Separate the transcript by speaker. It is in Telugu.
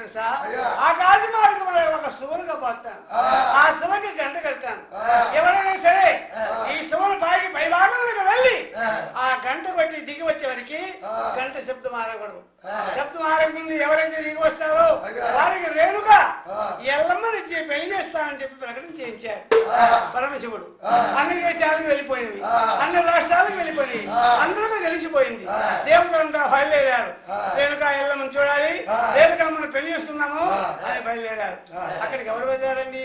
Speaker 1: తెలుసా
Speaker 2: అయ్యా.
Speaker 1: ఆ కాజీ మార్గం ఒక సువలుగా పోతాను ఆ శివకి గంట కడతాను ఎవరైనా సరే ఈ శివుని పైకి పై భాగంలోకి వెళ్ళి ఆ గంట కొట్టి దిగి వచ్చే వరకు గంట శబ్దం ఆరకూడదు శబ్దం ఆరకముందు ఎవరైతే దిగి వస్తారో
Speaker 2: అయ్యా.
Speaker 1: వారికి రేణుగా ఎల్లమ్మని ఇచ్చి పెళ్లి చేస్తానని చెప్పి ప్రకటన చేయించాడు పరమశివుడు అన్ని దేశాలకు వెళ్ళిపోయినవి అన్ని రాష్ట్రాలకు వెళ్ళిపోయినాయి అందరికీ తెలిసిపోయింది దేవతలంతా బయలుదేరారు రేణుకా ఎల్లమ్మని చూడాలి రేణుకా మనం పెళ్లి చేసుకున్నాము అని బయలుదేరారు అక్కడికి ఎవరు వెళ్ళారండి